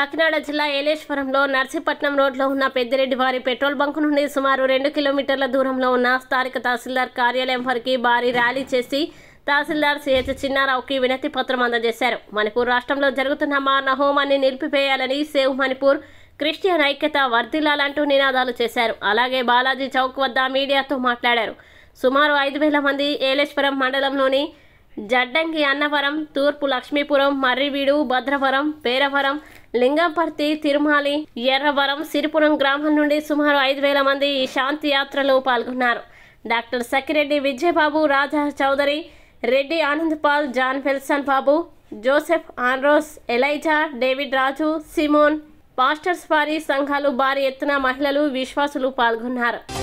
కాకినాడ జిల్లా ఏలేశ్వరంలో నర్సీపట్నం రోడ్లో ఉన్న పెద్దిరెడ్డి వారి పెట్రోల్ బంకు నుండి సుమారు రెండు కిలోమీటర్ల దూరంలో ఉన్న స్థానిక తహసీల్దార్ కార్యాలయం వరకు భారీ ర్యాలీ చేసి తహసీల్దార్ సిహెచ్ చిన్నారావుకి వినతి పత్రం అందజేశారు మణిపూర్ రాష్ట్రంలో జరుగుతున్న మారణ హోమాన్ని నిలిపివేయాలని సేవ్ మణిపూర్ క్రిస్టియన్ ఐక్యత వర్ధిల్లాలంటూ నినాదాలు చేశారు అలాగే బాలాజీ చౌక్ వద్ద మీడియాతో మాట్లాడారు సుమారు ఐదు వేల మంది ఏలేశ్వరం మండలంలోని జడ్డంకి అన్నవరం తూర్పు లక్ష్మీపురం మర్రివీడు భద్రవరం పేరవరం లింగంపర్తి తిరుమాలి ఎర్రవరం సిరిపురం గ్రామం నుండి సుమారు ఐదు వేల మంది ఈ శాంతి యాత్రలో పాల్గొన్నారు డాక్టర్ సకిరెడ్డి విజయబాబు రాజా చౌదరి రెడ్డి ఆనంద్ పాల్ జాన్ ఫెల్సన్ బాబు జోసెఫ్ ఆన్రోస్ ఎలైజా డేవిడ్ రాజు సిమోన్ పాస్టర్స్ వారి సంఘాలు భారీ ఎత్తున మహిళలు విశ్వాసులు పాల్గొన్నారు